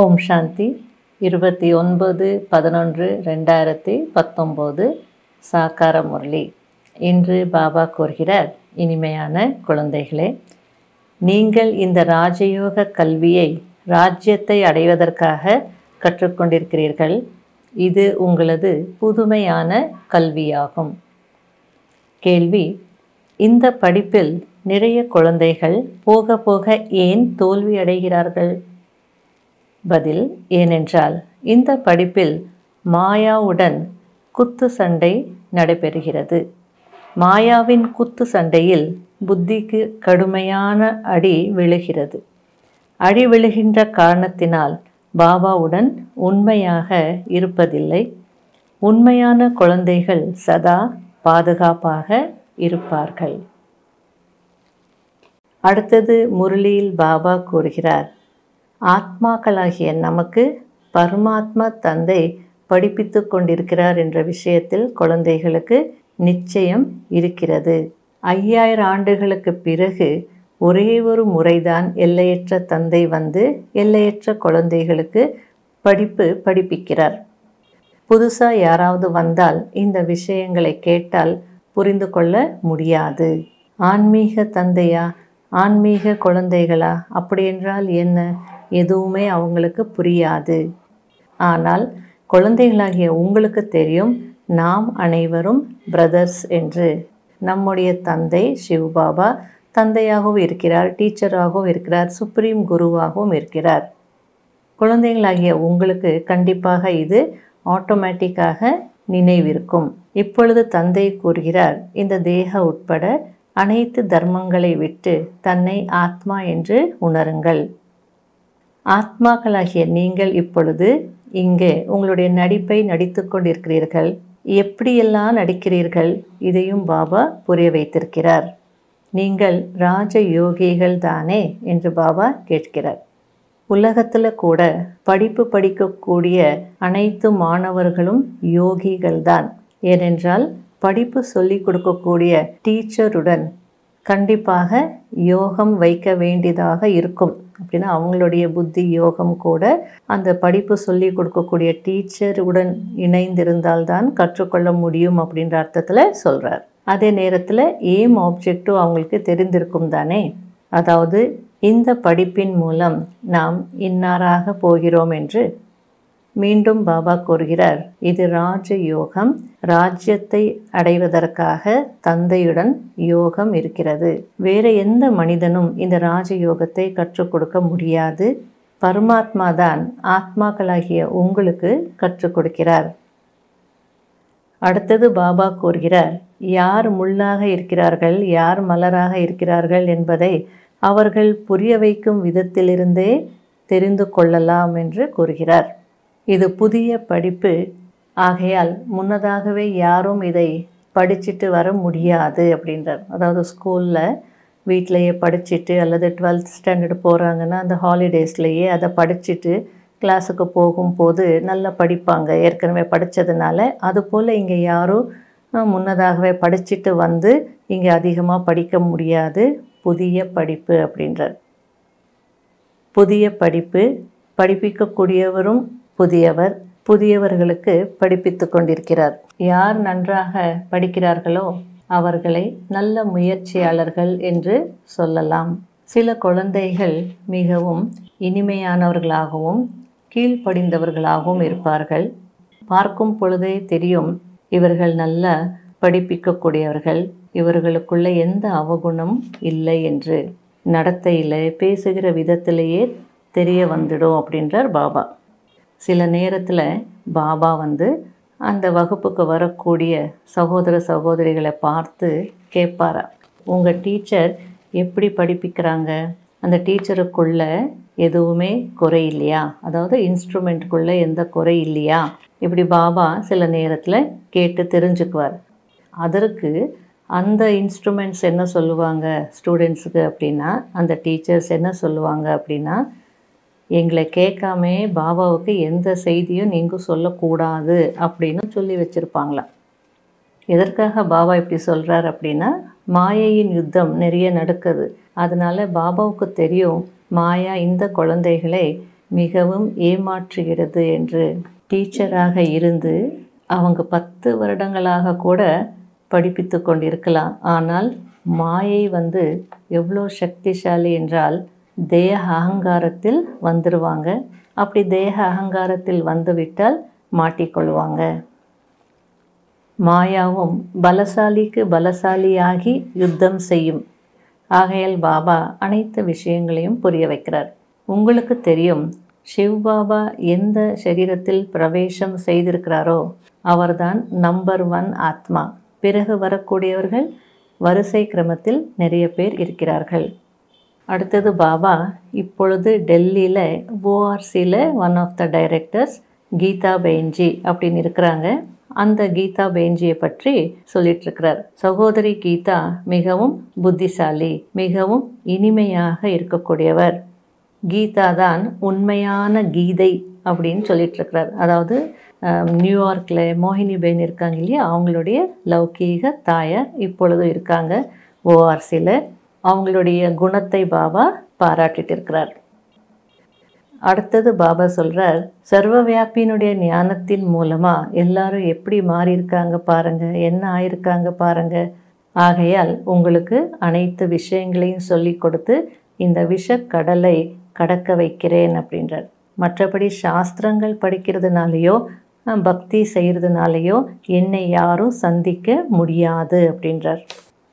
ஓம் சாந்தி இருபத்தி ஒன்பது பதினொன்று ரெண்டாயிரத்தி பத்தொம்போது சாக்கார முரளி இன்று பாபா கூறுகிறார் இனிமையான குழந்தைகளே நீங்கள் இந்த ராஜயோக கல்வியை ராஜ்யத்தை அடைவதற்காக கற்றுக்கொண்டிருக்கிறீர்கள் இது உங்களது புதுமையான கல்வியாகும் கேள்வி இந்த படிப்பில் நிறைய குழந்தைகள் போக போக ஏன் தோல்வி அடைகிறார்கள் பதில் ஏனென்றால் இந்த படிப்பில் மாயாவுடன் குத்து சண்டை நடைபெறுகிறது மாயாவின் குத்து சண்டையில் புத்திக்கு கடுமையான அடி விழுகிறது அடி விழுகின்ற காரணத்தினால் பாபாவுடன் உண்மையாக இருப்பதில்லை உண்மையான குழந்தைகள் சதா பாதுகாப்பாக இருப்பார்கள் அடுத்தது முரளியில் பாபா கூறுகிறார் ஆத்மாக்களாகிய நமக்கு பரமாத்மா தந்தை படிப்பித்து கொண்டிருக்கிறார் என்ற விஷயத்தில் குழந்தைகளுக்கு நிச்சயம் இருக்கிறது ஐயாயிரம் ஆண்டுகளுக்கு பிறகு ஒரே ஒரு முறைதான் எல்லையற்ற தந்தை வந்து எல்லையற்ற குழந்தைகளுக்கு படிப்பு படிப்பிக்கிறார் புதுசாக யாராவது வந்தால் இந்த விஷயங்களை கேட்டால் புரிந்து கொள்ள முடியாது ஆன்மீக தந்தையா ஆன்மீக குழந்தைகளா அப்படி என்றால் என்ன எதுவுமே அவங்களுக்கு புரியாது ஆனால் குழந்தைகளாகிய உங்களுக்கு தெரியும் நாம் அனைவரும் பிரதர்ஸ் என்று நம்முடைய தந்தை சிவபாபா தந்தையாகவும் இருக்கிறார் டீச்சராகவும் இருக்கிறார் சுப்ரீம் குருவாகவும் இருக்கிறார் குழந்தைகளாகிய உங்களுக்கு கண்டிப்பாக இது ஆட்டோமேட்டிக்காக நினைவிருக்கும் இப்பொழுது தந்தை கூறுகிறார் இந்த தேக உட்பட அனைத்து தர்மங்களை விட்டு தன்னை ஆத்மா என்று உணருங்கள் ஆத்மாக்களாகிய நீங்கள் இப்பொழுது இங்கே உங்களுடைய நடிப்பை நடித்து கொண்டிருக்கிறீர்கள் எப்படியெல்லாம் நடிக்கிறீர்கள் இதையும் பாபா புரிய வைத்திருக்கிறார் நீங்கள் ராஜ யோகிகள் தானே என்று பாபா கேட்கிறார் உலகத்தில் கூட படிப்பு படிக்கக்கூடிய அனைத்து மாணவர்களும் யோகிகள் தான் ஏனென்றால் படிப்பு சொல்லி கொடுக்கக்கூடிய டீச்சருடன் கண்டிப்பாக யோகம் வைக்க வேண்டியதாக இருக்கும் அப்படின்னா அவங்களுடைய புத்தி யோகம் கூட அந்த படிப்பு சொல்லி கொடுக்கக்கூடிய டீச்சருடன் இணைந்திருந்தால்தான் கற்றுக்கொள்ள முடியும் அப்படின்ற அர்த்தத்தில் சொல்கிறார் அதே நேரத்தில் ஏம் ஆப்ஜெக்டும் அவங்களுக்கு தெரிந்திருக்கும் தானே அதாவது இந்த படிப்பின் மூலம் நாம் இன்னாராக போகிறோம் என்று மீண்டும் பாபா கூறுகிறார் இது ராஜ யோகம் ராஜ்யத்தை அடைவதற்காக தந்தையுடன் யோகம் இருக்கிறது வேற எந்த மனிதனும் இந்த ராஜ யோகத்தை கற்றுக் கொடுக்க முடியாது பரமாத்மா தான் ஆத்மாக்களாகிய உங்களுக்கு கற்றுக் கொடுக்கிறார் அடுத்தது பாபா கூறுகிறார் யார் முள்ளாக இருக்கிறார்கள் யார் மலராக இருக்கிறார்கள் என்பதை அவர்கள் புரிய வைக்கும் விதத்திலிருந்தே தெரிந்து கொள்ளலாம் என்று கூறுகிறார் இது புதிய படிப்பு ஆகையால் முன்னதாகவே யாரும் இதை படிச்சுட்டு வர முடியாது அப்படின்றார் அதாவது ஸ்கூலில் வீட்டிலையே படிச்சுட்டு அல்லது டுவெல்த் ஸ்டாண்டர்டு போகிறாங்கன்னா அந்த ஹாலிடேஸ்லேயே அதை படிச்சுட்டு கிளாஸுக்கு போகும்போது நல்லா படிப்பாங்க ஏற்கனவே படித்ததுனால அதுபோல் இங்கே யாரும் முன்னதாகவே படிச்சுட்டு வந்து இங்கே அதிகமாக படிக்க முடியாது புதிய படிப்பு அப்படின்றார் புதிய படிப்பு படிப்பிக்கக்கூடியவரும் புதியவர் புதியவர்களுக்கு படிப்பித்து கொண்டிருக்கிறார் யார் நன்றாக படிக்கிறார்களோ அவர்களை நல்ல முயற்சியாளர்கள் என்று சொல்லலாம் சில குழந்தைகள் மிகவும் இனிமையானவர்களாகவும் கீழ்ப்படிந்தவர்களாகவும் இருப்பார்கள் பார்க்கும் பொழுதே தெரியும் இவர்கள் நல்ல படிப்பிக்கக்கூடியவர்கள் இவர்களுக்குள்ள எந்த அவகுணம் இல்லை என்று நடத்தையில் பேசுகிற விதத்திலேயே தெரிய வந்துடும் அப்படின்றார் பாபா சில நேரத்தில் பாபா வந்து அந்த வகுப்புக்கு வரக்கூடிய சகோதர சகோதரிகளை பார்த்து கேட்பாரா உங்கள் டீச்சர் எப்படி படிப்பிக்கிறாங்க அந்த டீச்சருக்குள்ள எதுவுமே குறை இல்லையா அதாவது இன்ஸ்ட்ருமெண்ட்டுக்குள்ளே எந்த குறை இல்லையா இப்படி பாபா சில நேரத்தில் கேட்டு தெரிஞ்சுக்குவார் அதற்கு அந்த இன்ஸ்ட்ருமெண்ட்ஸ் என்ன சொல்லுவாங்க ஸ்டூடெண்ட்ஸுக்கு அப்படின்னா அந்த டீச்சர்ஸ் என்ன சொல்லுவாங்க அப்படின்னா எங்களை கேட்காமே பாபாவுக்கு எந்த செய்தியும் நீங்கள் சொல்லக்கூடாது அப்படின்னு சொல்லி வச்சுருப்பாங்களாம் எதற்காக பாபா இப்படி சொல்கிறார் அப்படின்னா மாயையின் யுத்தம் நிறைய நடக்குது அதனால பாபாவுக்கு தெரியும் மாயா இந்த குழந்தைகளை மிகவும் ஏமாற்றுகிறது என்று டீச்சராக இருந்து அவங்க பத்து வருடங்களாக கூட படிப்பித்து கொண்டிருக்கலாம் ஆனால் மாயை வந்து எவ்வளோ சக்திசாலி என்றால் தேக அகங்காரத்தில் வந்துடுவாங்க அப்படி தேக அகங்காரத்தில் வந்துவிட்டால் மாட்டிக்கொள்வாங்க மாயாவும் பலசாலிக்கு பலசாலியாகி யுத்தம் செய்யும் ஆகையால் பாபா அனைத்து விஷயங்களையும் புரிய வைக்கிறார் உங்களுக்கு தெரியும் சிவ் பாபா எந்த சரீரத்தில் பிரவேசம் செய்திருக்கிறாரோ அவர்தான் நம்பர் ஒன் ஆத்மா பிறகு வரக்கூடியவர்கள் வரிசை கிரமத்தில் நிறைய பேர் இருக்கிறார்கள் அடுத்தது பாபா இப்பொழுது டெல்லியில் ஓஆர்சியில் one of the directors Geetha பெயின்ஜி அப்படின்னு இருக்கிறாங்க அந்த கீதா பெயின்ஜியை பற்றி சொல்லிட்டு இருக்கிறார் சகோதரி கீதா மிகவும் புத்திசாலி மிகவும் இனிமையாக இருக்கக்கூடியவர் கீதா தான் உண்மையான கீதை அப்படின்னு சொல்லிட்டு இருக்கிறார் அதாவது நியூயார்க்கில் மோகினி பெயின் இருக்காங்க இல்லையா அவங்களுடைய லௌகீக தாயார் இப்பொழுதும் இருக்காங்க ஓஆர்சியில் அவங்களுடைய குணத்தை பாபா பாராட்டிட்டு இருக்கிறார் அடுத்தது பாபா சொல்கிறார் சர்வ வியாபியினுடைய ஞானத்தின் மூலமாக எல்லாரும் எப்படி மாறியிருக்காங்க பாருங்க என்ன ஆயிருக்காங்க பாருங்க ஆகையால் உங்களுக்கு அனைத்து விஷயங்களையும் சொல்லி கொடுத்து இந்த விஷக்கடலை கடக்க வைக்கிறேன் அப்படின்றார் மற்றபடி சாஸ்திரங்கள் படிக்கிறதுனாலையோ பக்தி செய்கிறதுனாலையோ என்னை யாரும் சந்திக்க முடியாது அப்படின்றார்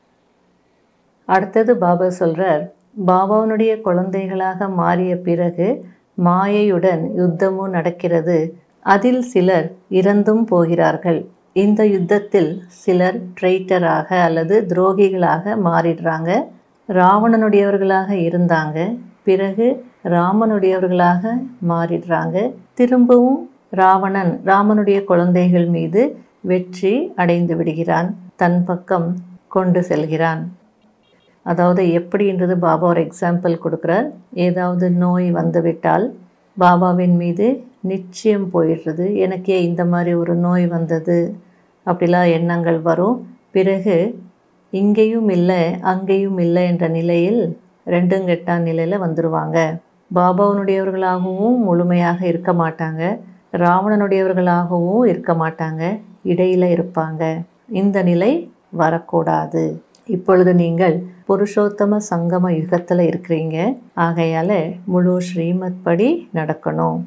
அடுத்தது பாபா சொல்கிறார் பாபாவனுடைய குழந்தைகளாக மாறிய பிறகு மாயையுடன் யுத்தமும் நடக்கிறது அதில் சிலர் இறந்தும் போகிறார்கள் இந்த யுத்தத்தில் சிலர் ட்ரைட்டராக அல்லது துரோகிகளாக மாறிடுறாங்க ராவணனுடையவர்களாக இருந்தாங்க பிறகு ராமனுடையவர்களாக மாறிடுறாங்க திரும்பவும் ராவணன் ராமனுடைய குழந்தைகள் மீது வெற்றி அடைந்து விடுகிறான் தன் பக்கம் கொண்டு செல்கிறான் அதாவது எப்படின்றது பாபா ஒரு எக்ஸாம்பிள் கொடுக்குறார் ஏதாவது நோய் வந்துவிட்டால் பாபாவின் மீது நிச்சயம் போயிடுறது எனக்கே இந்த மாதிரி ஒரு நோய் வந்தது அப்படிலாம் எண்ணங்கள் வரும் பிறகு இங்கேயும் இல்லை அங்கேயும் இல்லை என்ற நிலையில் ரெண்டும் கெட்டான் நிலையில் வந்துடுவாங்க பாபாவனுடையவர்களாகவும் முழுமையாக இருக்க மாட்டாங்க ராவணனுடையவர்களாகவும் இருக்க மாட்டாங்க இடையில் இருப்பாங்க இந்த நிலை வரக்கூடாது இப்பொழுது நீங்கள் புருஷோத்தம சங்கம யுகத்தில் இருக்கிறீங்க ஆகையால் முழு ஸ்ரீமத் படி நடக்கணும்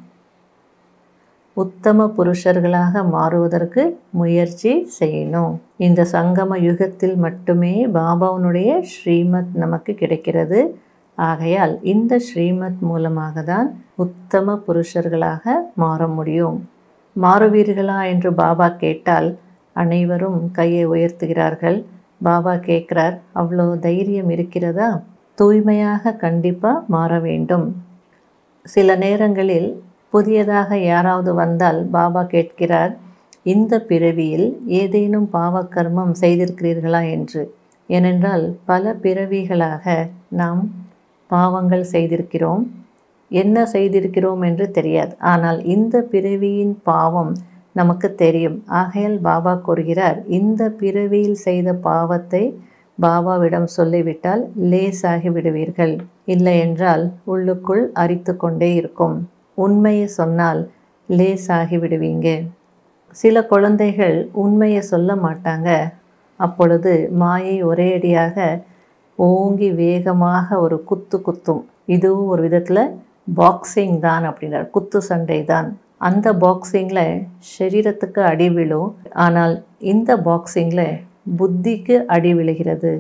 உத்தம புருஷர்களாக மாறுவதற்கு முயற்சி செய்யணும் இந்த சங்கம யுகத்தில் மட்டுமே பாபாவனுடைய ஸ்ரீமத் நமக்கு கிடைக்கிறது ஆகையால் இந்த ஸ்ரீமத் மூலமாக தான் உத்தம புருஷர்களாக மாற முடியும் மாறுவீர்களா என்று பாபா கேட்டால் அனைவரும் கையை உயர்த்துகிறார்கள் பாபா கேட்குறார் அவ்வளோ தைரியம் இருக்கிறதா தூய்மையாக கண்டிப்பாக மாற வேண்டும் சில நேரங்களில் புதியதாக யாராவது வந்தால் பாபா கேட்கிறார் இந்த பிறவியில் ஏதேனும் பாவக்கர்மம் செய்திருக்கிறீர்களா என்று ஏனென்றால் பல பிறவிகளாக நாம் பாவங்கள் செய்திருக்கிறோம் என்ன செய்திருக்கிறோம் என்று தெரியாது ஆனால் இந்த பிறவியின் பாவம் நமக்கு தெரியும் ஆகையால் பாபா கூறுகிறார் இந்த பிறவியில் செய்த பாவத்தை பாபாவிடம் சொல்லிவிட்டால் லேசாகி விடுவீர்கள் இல்லை என்றால் உள்ளுக்குள் அரித்து கொண்டே இருக்கும் உண்மையை சொன்னால் லேசாகி விடுவீங்க சில குழந்தைகள் உண்மையை சொல்ல மாட்டாங்க அப்பொழுது மாயை ஒரே அடியாக ஓங்கி வேகமாக ஒரு குத்து குத்தும் இதுவும் ஒரு விதத்தில் பாக்ஸிங் தான் அப்படின்றார் குத்து சண்டை தான் அந்த பாக்ஸிங்கில் சரீரத்துக்கு அடி விழும் ஆனால் இந்த பாக்ஸிங்கில் புத்திக்கு அடி விழுகிறது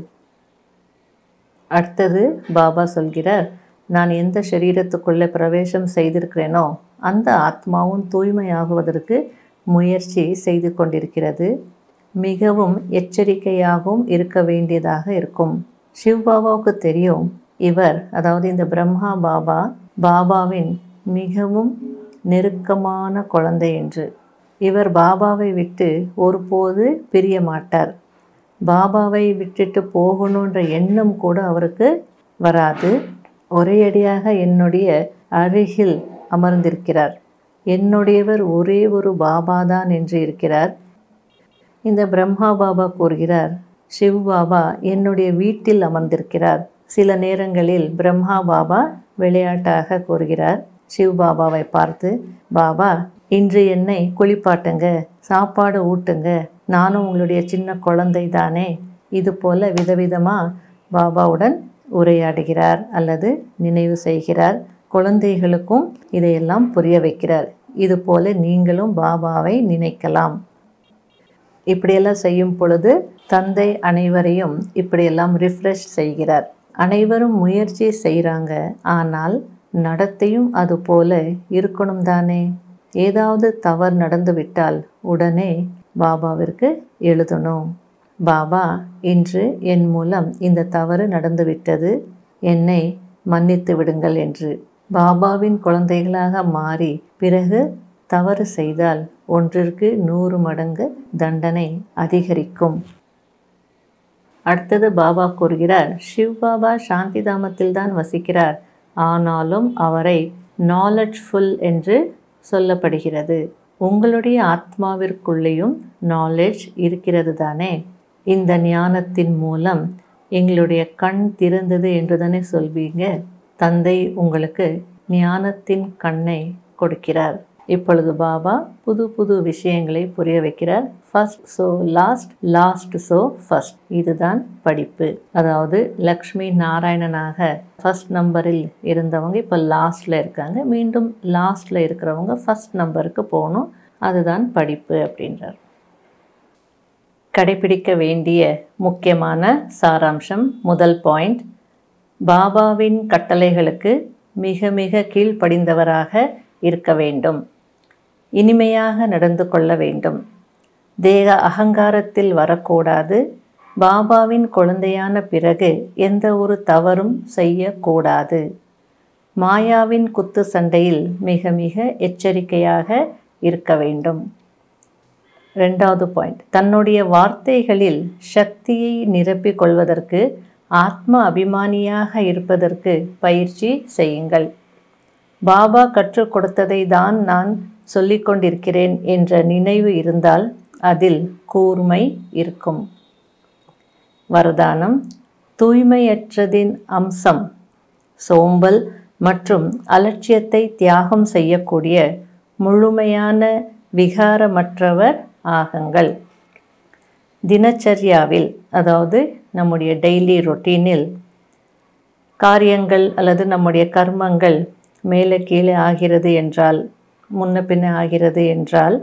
அடுத்தது பாபா சொல்கிறார் நான் எந்த சரீரத்துக்குள்ளே பிரவேசம் செய்திருக்கிறேனோ அந்த ஆத்மாவும் தூய்மையாகுவதற்கு முயற்சி செய்து கொண்டிருக்கிறது மிகவும் எச்சரிக்கையாகவும் இருக்க வேண்டியதாக இருக்கும் சிவ் பாபாவுக்கு தெரியும் இவர் அதாவது இந்த பிரம்மா பாபா பாபாவின் மிகவும் நெருக்கமான குழந்தை என்று இவர் பாபாவை விட்டு ஒருபோது பிரிய மாட்டார் பாபாவை விட்டுட்டு போகணுன்ற எண்ணம் கூட அவருக்கு வராது ஒரே அடியாக என்னுடைய அருகில் அமர்ந்திருக்கிறார் என்னுடையவர் ஒரே ஒரு பாபா தான் என்று இருக்கிறார் இந்த பிரம்மா பாபா கூறுகிறார் சிவ் பாபா என்னுடைய வீட்டில் அமர்ந்திருக்கிறார் சில நேரங்களில் பிரம்மா பாபா விளையாட்டாக கூறுகிறார் சிவ் பாபாவை பார்த்து பாபா இன்று என்னை குளிப்பாட்டுங்க சாப்பாடு ஊட்டுங்க நானும் உங்களுடைய சின்ன குழந்தை தானே இது போல விதவிதமாக பாபாவுடன் உரையாடுகிறார் அல்லது நினைவு செய்கிறார் குழந்தைகளுக்கும் இதையெல்லாம் புரிய வைக்கிறார் இது போல நீங்களும் பாபாவை நினைக்கலாம் இப்படியெல்லாம் செய்யும் பொழுது தந்தை அனைவரையும் இப்படியெல்லாம் ரிஃப்ரெஷ் செய்கிறார் அனைவரும் முயற்சி செய்கிறாங்க ஆனால் நடத்தையும் அது போல இருக்கணும் தானே ஏதாவது தவறு நடந்து விட்டால் உடனே பாபாவிற்கு எழுதணும் பாபா இன்று என் மூலம் இந்த தவறு நடந்துவிட்டது என்னை மன்னித்து விடுங்கள் என்று பாபாவின் குழந்தைகளாக மாறி பிறகு தவறு செய்தால் ஒன்றிற்கு நூறு மடங்கு தண்டனை அதிகரிக்கும் அடுத்தது பாபா கூறுகிறார் சிவ் பாபா சாந்தி தாமத்தில் தான் வசிக்கிறார் ஆனாலும் அவரை நாலெட்ஜ்ஃபுல் என்று சொல்லப்படுகிறது உங்களுடைய ஆத்மாவிற்குள்ளேயும் நாலேஜ் இருக்கிறது தானே இந்த ஞானத்தின் மூலம் எங்களுடைய கண் திறந்தது என்று தானே சொல்வீங்க தந்தை உங்களுக்கு ஞானத்தின் கண்ணை கொடுக்கிறார் இப்பொழுது பாபா புது புது விஷயங்களை புரிய வைக்கிறார் first so last last so first இதுதான் படிப்பு அதாவது லக்ஷ்மி நாராயணனாக ஃபர்ஸ்ட் நம்பரில் இருந்தவங்க இப்போ லாஸ்டில் இருக்காங்க மீண்டும் லாஸ்டில் இருக்கிறவங்க ஃபர்ஸ்ட் நம்பருக்கு போகணும் அதுதான் படிப்பு அப்படின்றார் கடைபிடிக்க வேண்டிய முக்கியமான சாராம்சம் முதல் பாயிண்ட் பாபாவின் கட்டளைகளுக்கு மிக மிக கீழ்ப்படிந்தவராக இருக்க வேண்டும் இனிமையாக நடந்து கொள்ள வேண்டும் தேக அகங்காரத்தில் வரக்கூடாது பாபாவின் குழந்தையான பிறகு எந்த ஒரு தவறும் செய்யக்கூடாது மாயாவின் குத்து சண்டையில் மிக மிக எச்சரிக்கையாக இருக்க வேண்டும் ரெண்டாவது பாயிண்ட் தன்னுடைய வார்த்தைகளில் சக்தியை நிரப்பிக் கொள்வதற்கு ஆத்ம அபிமானியாக இருப்பதற்கு பயிற்சி செய்யுங்கள் பாபா கற்றுக் கொடுத்ததை தான் நான் சொல்லிக் கொண்டிருக்கிறேன் என்ற நினைவு இருந்தால் அதில் கூர்மை இருக்கும் வரதானம் தூய்மையற்றதின் அம்சம் சோம்பல் மற்றும் அலட்சியத்தை தியாகம் செய்யக்கூடிய முழுமையான விகாரமற்றவர் ஆகுங்கள் தினச்சரியாவில் அதாவது நம்முடைய டெய்லி ரொட்டீனில் காரியங்கள் அல்லது நம்முடைய கர்மங்கள் மேலே கீழே ஆகிறது என்றால் முன்ன பின்ன ஆகிறது என்றால்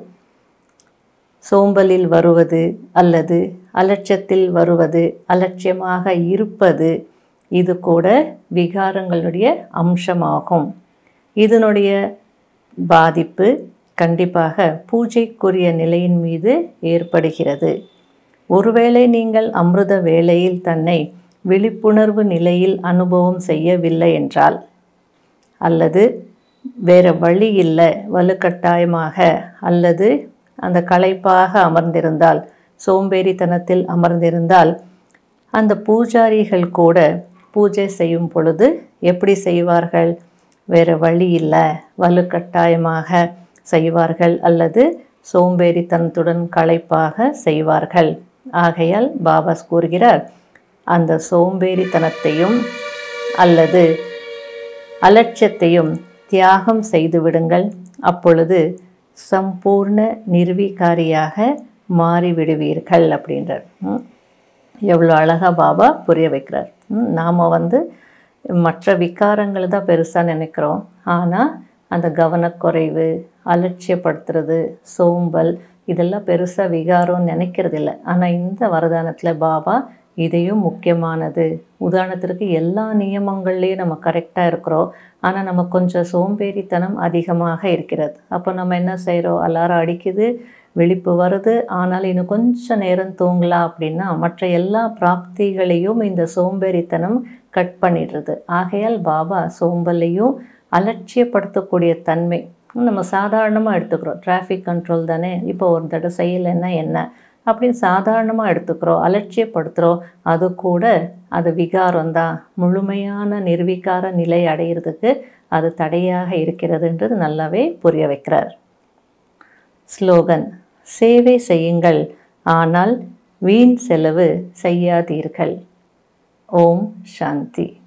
சோம்பலில் வருவது அல்லது அலட்சியத்தில் வருவது அலட்சியமாக இருப்பது இது கூட விகாரங்களுடைய அம்சமாகும் இதனுடைய பாதிப்பு கண்டிப்பாக பூஜைக்குரிய நிலையின் மீது ஏற்படுகிறது ஒருவேளை நீங்கள் அமிர்த வேளையில் தன்னை விழிப்புணர்வு நிலையில் அனுபவம் செய்யவில்லை என்றால் அல்லது வேறு வழி இல்லை வலுக்கட்டாயமாக அல்லது அந்த களைப்பாக அமர்ந்திருந்தால் சோம்பேறித்தனத்தில் அமர்ந்திருந்தால் அந்த பூஜாரிகள் கூட பூஜை செய்யும் பொழுது எப்படி செய்வார்கள் வேறு வழி இல்லை வலுக்கட்டாயமாக செய்வார்கள் அல்லது சோம்பேறித்தனத்துடன் களைப்பாக செய்வார்கள் ஆகையால் பாபாஸ் கூறுகிறார் அந்த சோம்பேறித்தனத்தையும் அல்லது அலட்சியத்தையும் தியாகம் செய்து விடுங்கள் அப்பொழுது சம்பூர்ண நிர்வீகாரியாக மாறிவிடுவீர்கள் அப்படின்றார் ம். எவ்வளோ அழகாக பாபா புரிய வைக்கிறார் நாம் வந்து மற்ற விகாரங்களை தான் பெருசாக நினைக்கிறோம் ஆனால் அந்த கவனக்குறைவு அலட்சியப்படுத்துறது சோம்பல் இதெல்லாம் பெருசாக விகாரம்னு நினைக்கிறது இல்லை ஆனால் இந்த வரதானத்தில் பாபா இதையும் முக்கியமானது உதாரணத்திற்கு எல்லா நியமங்கள்லேயும் நம்ம கரெக்டாக இருக்கிறோம் ஆனால் நம்ம கொஞ்சம் சோம்பேறித்தனம் அதிகமாக இருக்கிறது அப்போ நம்ம என்ன செய்கிறோம் அலாரம் அடிக்குது விழிப்பு வருது ஆனால் இன்னும் கொஞ்சம் நேரம் தூங்கலாம் அப்படின்னா மற்ற எல்லா பிராப்திகளையும் இந்த சோம்பேறித்தனம் கட் பண்ணிடுறது ஆகையால் பாபா சோம்பலையும் அலட்சியப்படுத்தக்கூடிய தன்மை நம்ம சாதாரணமாக எடுத்துக்கிறோம் டிராஃபிக் கண்ட்ரோல் தானே இப்போ ஒரு தடவை செய்யலைன்னா என்ன அப்படின்னு சாதாரணமாக எடுத்துக்கிறோம் அலட்சியப்படுத்துகிறோம் அது கூட அது விகாரம் தான் முழுமையான நிர்விகார நிலை அடையிறதுக்கு அது தடையாக இருக்கிறதுன்றது நல்லாவே புரிய வைக்கிறார் ஸ்லோகன் சேவை செய்யுங்கள் ஆனால் வீண் செலவு செய்யாதீர்கள் ஓம் சாந்தி